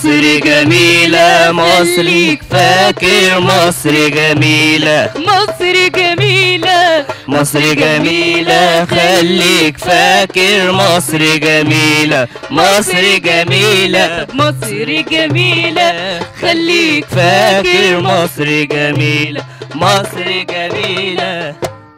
مصر جميلة مصر فاكر مصر جميلة مصر جميلة مصر جميلة خليك فاكر مصر جميلة مصر جميلة مصر جميلة خليك فاكر مصر جميلة مصر جميلة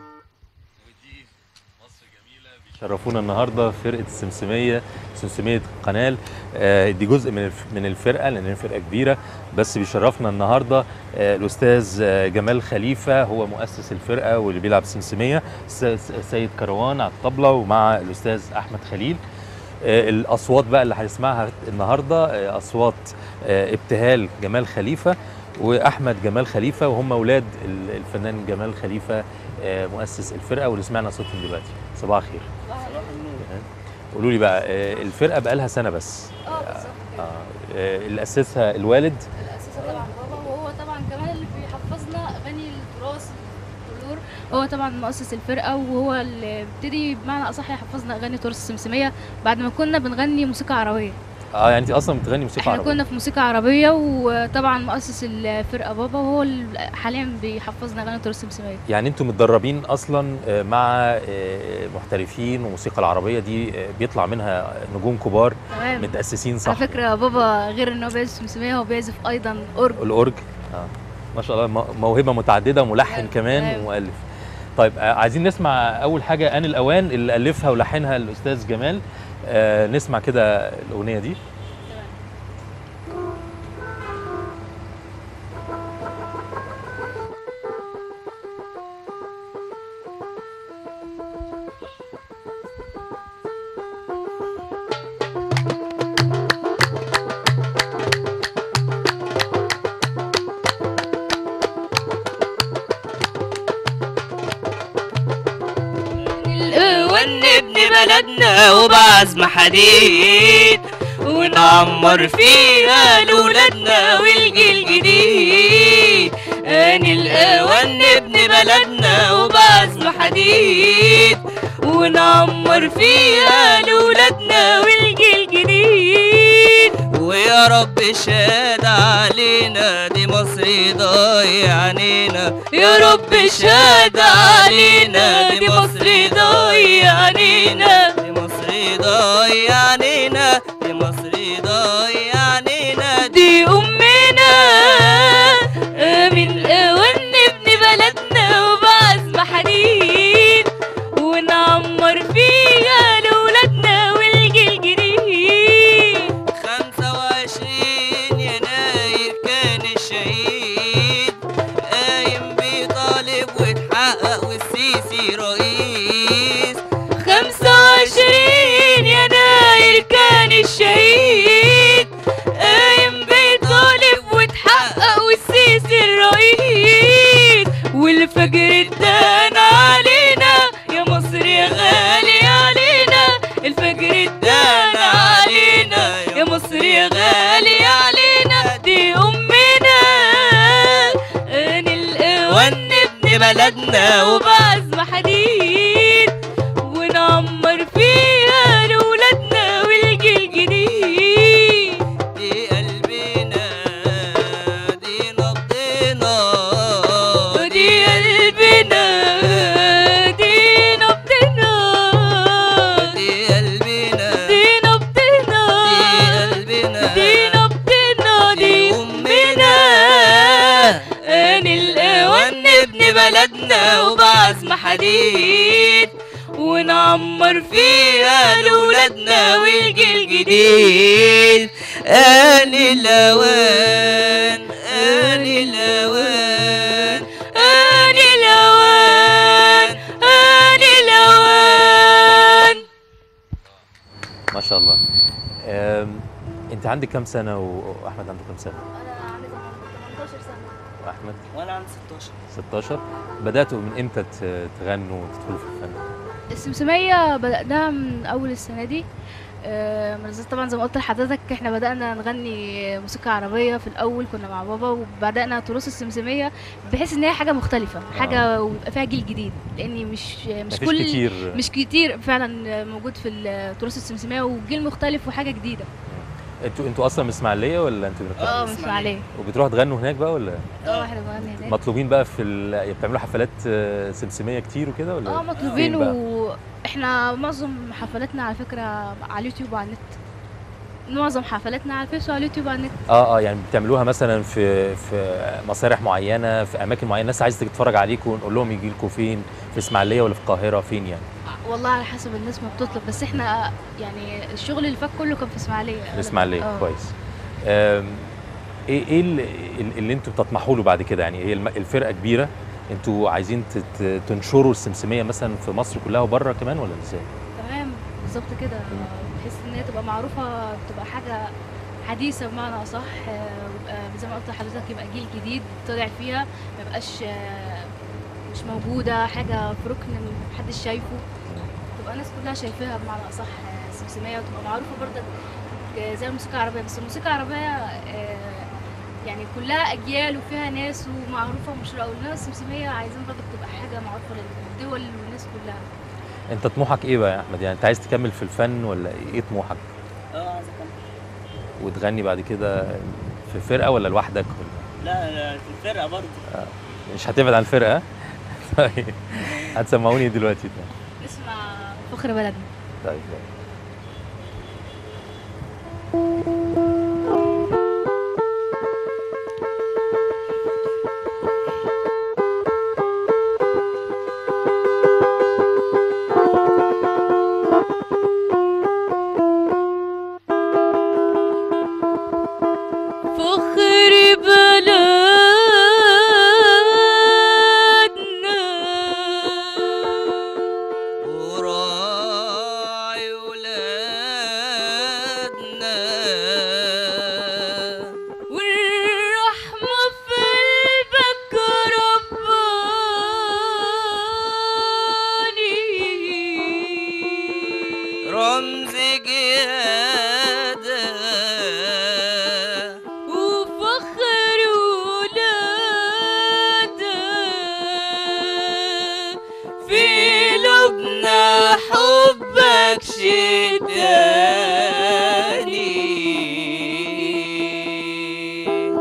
شرفونا النهارده فرقه السمسميه سمسميه قنال آه، دي جزء من الف- من الفرقه لان هي فرقه كبيره بس بيشرفنا النهارده آه، الاستاذ آه، جمال خليفه هو مؤسس الفرقه واللي بيلعب سمسميه س- س- سيد كروان على الطبله ومع الاستاذ احمد خليل آه، الاصوات بقى اللي هنسمعها النهارده آه، اصوات آه، ابتهال جمال خليفه واحمد جمال خليفه وهم اولاد ال- الفنان جمال خليفه آه، مؤسس الفرقه واللي سمعنا صوتهم دلوقتي صباح الخير قولوا لي بقى آه، الفرقه بقى لها سنه بس اه بالظبط آه، آه، اللي اسسها الوالد الأساسي طبعا بابا وهو طبعا كمان اللي بيحفظنا أغاني التراث الفلكلور هو طبعا مؤسس الفرقة وهو اللي ابتدي بمعنى أصح يحفظنا أغاني تراث السمسمية بعد ما كنا بنغني موسيقى عربية اه يعني انت اصلا بتغني موسيقى احنا عربيه كنا في موسيقى عربية وطبعا مؤسس الفرقة بابا وهو اللي حاليا بيحفظنا أغاني تراث السمسمية يعني انتم متدربين اصلا آه، مع آه، محترفين والموسيقى العربيه دي آه، بيطلع منها نجوم كبار تمام متاسسين صح على فكرة بابا غير ان هو بيعزف سمسمية هو بيعزف أيضا أورج الاورج اه ما شاء الله م- موهبه متعدده وملحن تمام، كمان تمام. ومؤلف طيب آه، عايزين نسمع اول حاجه ان الاوان اللي الفها ولحنها الاستاذ جمال آه، نسمع كده الاغنيه دي ون ابن بلدنا وبعزم حديد ونعمر فيها لولادنا والجيل جديد اني الاوان ابن بلدنا وبعزم حديد ونعمر فيها لولادنا والجيل جديد ويا رب شاد علينا دي مصر ضايع عنينا يا رب شاد علينا دي مصر ضايع عنينا دي مصر ضايع عنينا دي مصر ضايع عنينا دي امنا من الاوان ابن بلدنا وبعزم حديد ونعمر فيها لولادنا والجيل جديد خمسة وعشرين يناير كان الشهيد قايم بيطالب واتحقق والسيسي رئيس خمسة وعشرين يناير كان الشهيد قايم بيطالب واتحقق والسيسي الرئيس والفجر ادانا علينا يا مصر يا غالي علينا الفجر ادانا علينا يا مصر يا غالي علينا دي امنا ان الاوان ابن بلدنا وبعزم حديد ونعمر فيها لولادنا والجيل جديد دي قلبنا دي نبضنا دي قلبنا دي نبضنا دي قلبنا دي نبضنا دي قلبنا دي نبضنا دي أمنا أنا الأوان ابن بلدنا وبعزم حديد ونعمر فيها لولادنا والجيل جديد آن الأوان آن الأوان آن الأوان آن الأوان ما شاء الله آم، انت عندك كام سنه واحمد عنده كام سنه انا عندي 18 سنة واحمد وأنا عندي 16 16 بداتوا من امتى ت- تغنوا وتدخلوا في الفن السمسمية بدأناها من أول السنة دي آه، من زي- طبعا زي ما قلت لحضرتك احنا بدأنا نغني موسيقى عربية في الأول كنا مع بابا وبدأنا تراث السمسمية بحيث إن هي حاجة مختلفة حاجة ويبقى فيها جيل جديد لأن مش مش مفيش كل كتير مش كتير فعلا موجود في ال- تراث السمسمية وجيل مختلف وحاجة جديدة انتوا انتوا اصلا من اسماعيليه ولا انتوا من القاهره اه مش عليه وبتروحوا تغنوا هناك بقى ولا اه احنا بنغني هناك مطلوبين بقى في ال... بتعملوا حفلات آه، سمسميه كتير وكده ولا اه فين مطلوبين بقى؟ واحنا معظم حفلاتنا على فكره على اليوتيوب وعلى النت معظم حفلاتنا على الفيس وعلى اليوتيوب وعلى النت اه اه يعني بتعملوها مثلا في في مسارح معينه في اماكن معينه الناس عايزه تتفرج عليكم ونقول لهم يجي لكم فين في اسماعيليه ولا في القاهره فين يعني والله على حسب الناس ما بتطلب بس احنا يعني الشغل اللي فات كله كان في اسماعيليه في الاسماعيليه آه. كويس آم، ايه ايه اللي, اللي انتوا بتطمحوا له بعد كده يعني هي الم- الفرقه كبيره انتوا عايزين تت- تنشروا السمسميه مثلا في مصر كلها وبره كمان ولا ازاي؟ تمام بالظبط كده بحيث ان هي تبقى معروفه تبقى حاجه حديثه بمعنى اصح آه، ويبقى زي ما قلت لحضرتك يبقى جيل جديد طلع فيها ما يبقاش آه، مش موجوده حاجه في ركن محدش شايفه تبقى الناس كلها شايفاها بمعنى اصح آه، سمسميه وتبقى معروفه برضك آه، زي الموسيقى العربيه بس الموسيقى العربيه آه، يعني كلها اجيال وفيها ناس ومعروفه ومشهوره وانما السمسميه عايزين برضك تبقى حاجه معروفه للدول والناس كلها انت طموحك ايه بقى يا احمد يعني انت عايز تكمل في الفن ولا ايه طموحك اه عايز اكمل وتغني بعد كده في فرقه ولا لوحدك ولا لا لا في الفرقه برضه مش هتبعد عن الفرقه طيب هتسمعوني دلوقتي نسمع فخر بلدنا طيب فخر بلدنا وراعي ولادنا والرحمة في قلبك رباني رمز جهادة وفخر ولاده في لبنى حبك شداني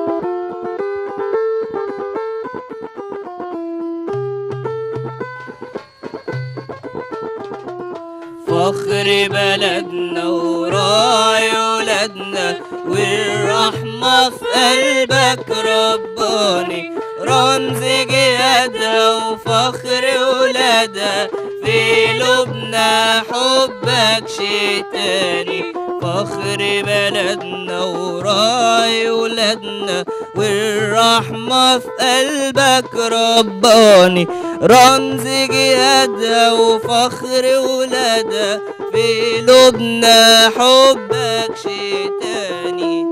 فخر بلدنا وراعي ولادنا والرحمة في قلبك رباني رمز جهادها وفخر ولادها في لبنى حبك شتاني فخر بلدنا وراعي ولادنا والرحمة في قلبك رباني رمز جهادها وفخر ولادها في لبنى حبك شتاني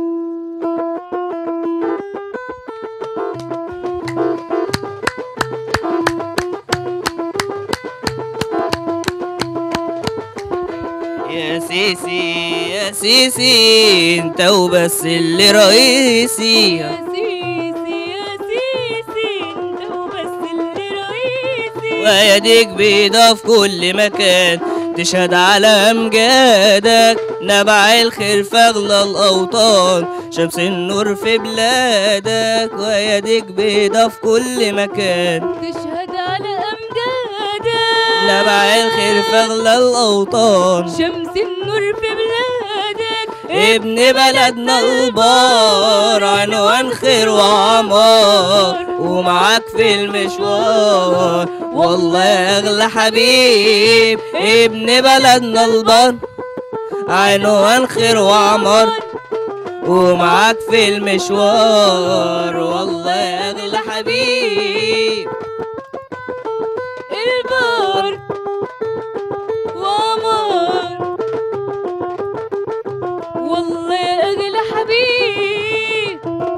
يا سيسي يا سيسي انت وبس اللي رئيسي يا سيسي يا سيسي انت وبس اللي رئيسي ويديك بيضة في كل مكان تشهد على أمجادك نبع الخير في أغلى الأوطان شمس النور في بلادك ويديك بيضة في كل مكان تشهد على أمجادك نبع الخير في أغلى الأوطان شمس النور في بلادك ابن بلدنا البار عنوان خير وعمار ومعاك في المشوار والله يا اغلى حبيب ابن بلدنا البار عنوان خير وعمار ومعاك في المشوار والله يا اغلى حبيب البار وعمار والله يا أغلى حبيب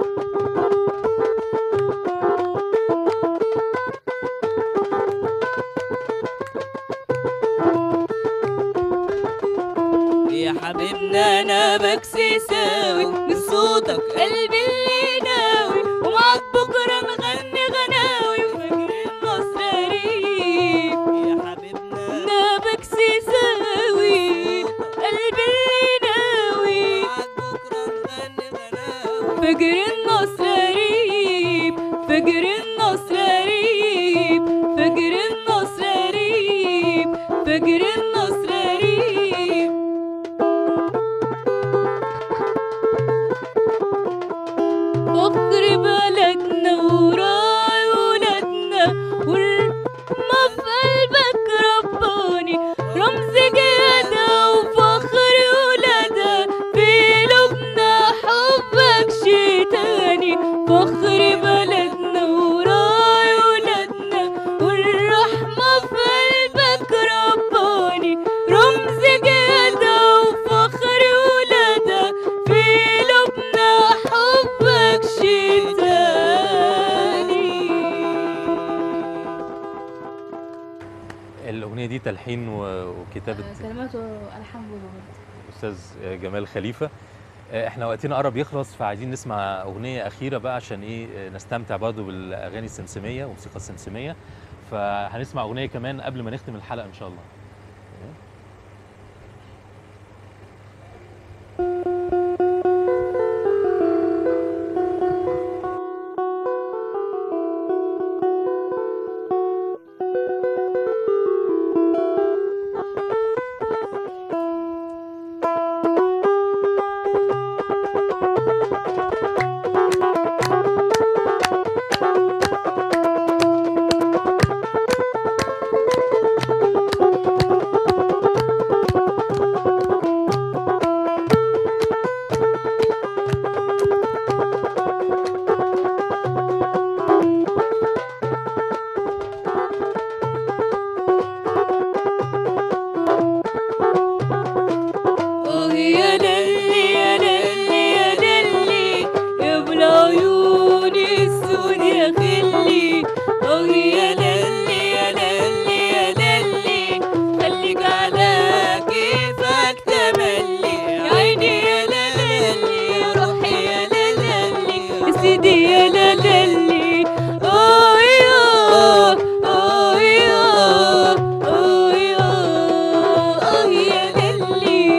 يا حبيبنا انا بكسي ساوي من صوتك قلبي اللي ناوي ومعك بكرة نغني غناوي وفجر النصر قريب يا حبيبنا نابك سيساوي قلبي اللي ناوي معاك بكرة الاغنيه دي تلحين و- وكتابه آه، كلمات والحان بابا برضه الاستاذ جمال خليفه آه، احنا وقتنا قرب يخلص فعايزين نسمع اغنيه اخيره بقى عشان ايه آه، نستمتع برضو بالاغاني السمسميه والموسيقى السمسميه فهنسمع اغنيه كمان قبل ما نختم الحلقه ان شاء الله آه يا للي يا للي يا للي يا ابو العيون السود يا خلي آه يا للي يا للي يا للي خليك على كيفك تملي يا عيني يا للي يا روحي يا للي يا سيدي يا للي آه يا آه يا آه يا آه يا للي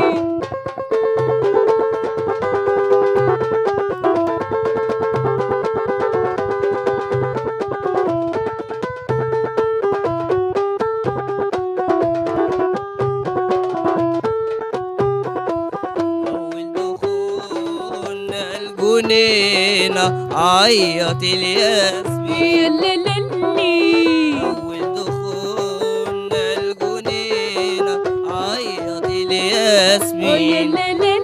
أول دخولنا الجنينة عيط الياسمين يا للي أول دخولنا الجنينة عيط الياسمين للي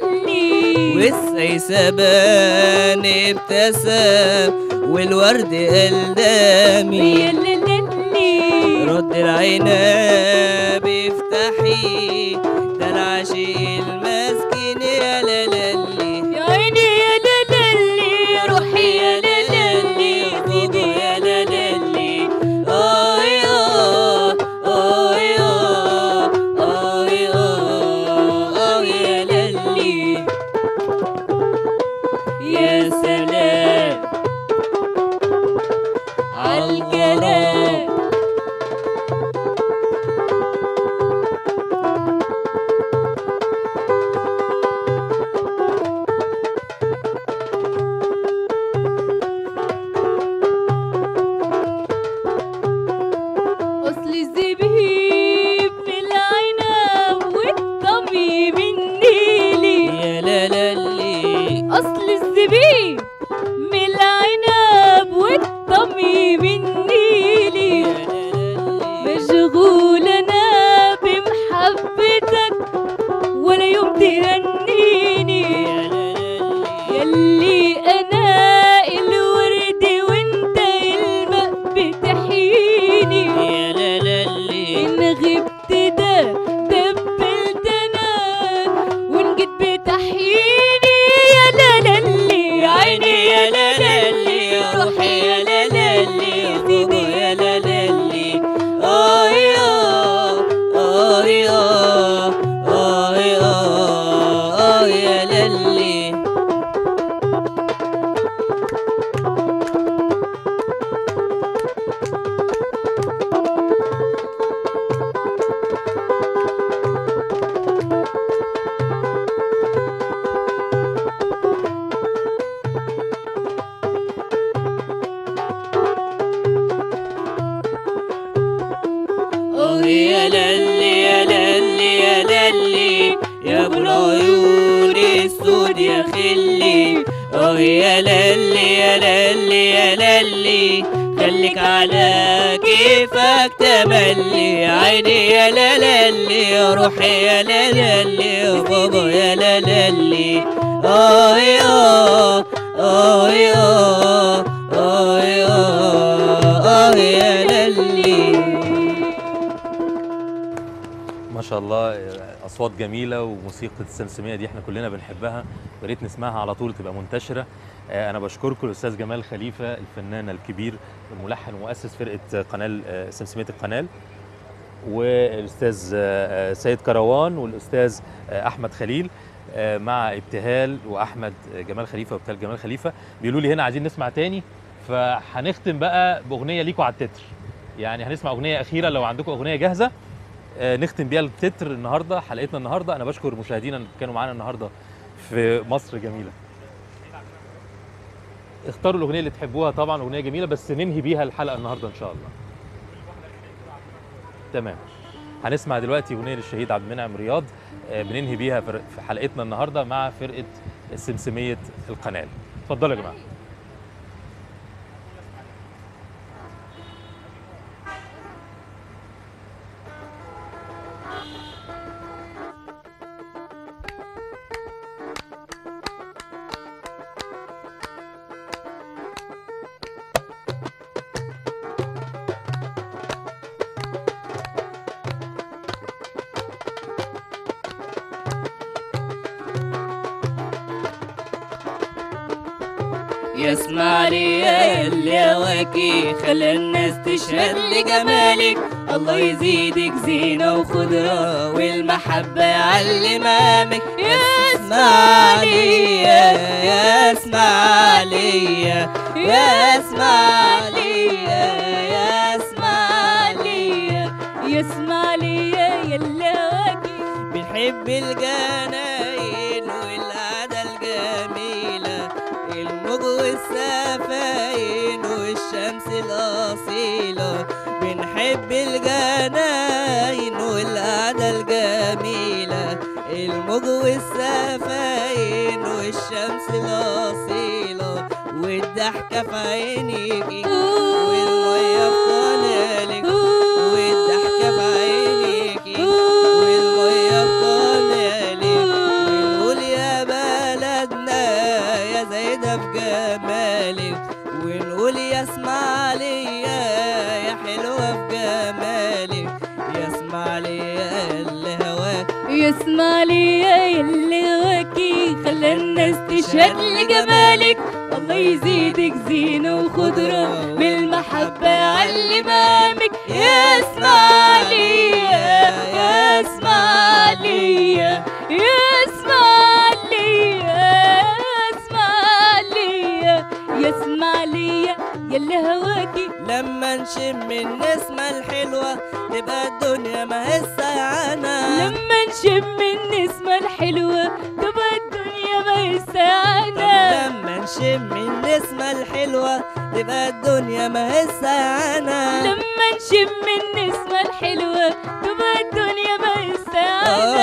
والسيسبان ابتسم والورد قلدامي للي رد العناب افتحي ده العشيق المسكين يا لالي يا عيني يا للي يا روحي يا للي يا سيدي يا للي آه يا آه يا آه يا آه يا للي يا سلام عالكلام أصل الزبيب من العنب والطبيب النيلي يا لالي أصل الزبيب من العنب والطبيب النيلي مشغول أنا بمحبتك ولا يوم تهنيني يلي أنا الورد وانت الماء بتحيني يا لالي إن غبت ده دبلت أنا وإن جيت بتحييني يا لالي يا عيني يا لالي يا روحي يا لالي يا سيدي يا لالي آه يا آه يا آه يا آه يا لالي آه يا لالي يا لالي يا لالي يا ابو العيون السود يا خلي اه يا لالي يا لالي يا لالي خليك على كيفك تملي يا عيني يا لالي يا روحي يا لالي يا بابا يا لالي اه يا اه يا اه يا اه يا لالي ما شاء الله اصوات جميله وموسيقى السمسميه دي احنا كلنا بنحبها يا ريت نسمعها على طول تبقى منتشره آه، انا بشكركم الاستاذ جمال خليفه الفنان الكبير الملحن ومؤسس فرقه قناه آه، سمسميه القناه والاستاذ آه، آه، سيد كروان والاستاذ آه، احمد خليل آه، مع ابتهال واحمد جمال خليفه وابتهال جمال خليفه بيقولوا لي هنا عايزين نسمع تاني فهنختم بقى باغنيه ليكوا على التتر يعني هنسمع اغنيه اخيره لو عندكم اغنيه جاهزه آه، نختم بيها التتر النهارده حلقتنا النهارده انا بشكر مشاهدينا اللي كانوا معانا النهارده في مصر جميله اختاروا الاغنيه اللي تحبوها طبعا اغنيه جميله بس ننهي بيها الحلقه النهارده ان شاء الله تمام هنسمع دلوقتي اغنيه للشهيد عبد المنعم رياض آه، بننهي بيها فر- في حلقتنا النهارده مع فرقه سمسميه القناه اتفضلوا يا جماعه يسمع لي يا اللي هواكي خلى الناس تشهد لجمالك الله يزيدك زينة وخضرة والمحبة يعلمامك يسمع لي يسمع لي يسمع لي يسمع لي يسمع لي يا الهواكي بنحب الجناين والقعدة الجميلة الموج والسفاين والشمس الأصيلة بنحب الجناين والقعدة الجميلة الموج والسفاين والشمس الأصيلة والضحكة في عينيكي والمية في قنالك والضحكة في عينيكي والمية في قنالك ونقول يا بلدنا يا زايدة في جمالك ونقول يا اسماعيلية يا حلوة في جمالك يا اسماعيلية اللي هواك يسمع لي يا الهواكي خلى الناس تشهد لجمالك الله يزيدك زينة وخضرة بالمحبة يعلم امامك يسمع لي يسمع لي يسمع لي يسمع لي يسمع لي يا الهواكي لما نشم النسمة الحلوة تبقى الدنيا ما هي سيعانة لما نشم النسمة الحلوة تبقى الدنيا ما يسعنا لما نشم النسمة الحلوة تبقى الدنيا ما هي سيعانة لما نشم النسمة الحلوة تبقى الدنيا ما آه، يسعنا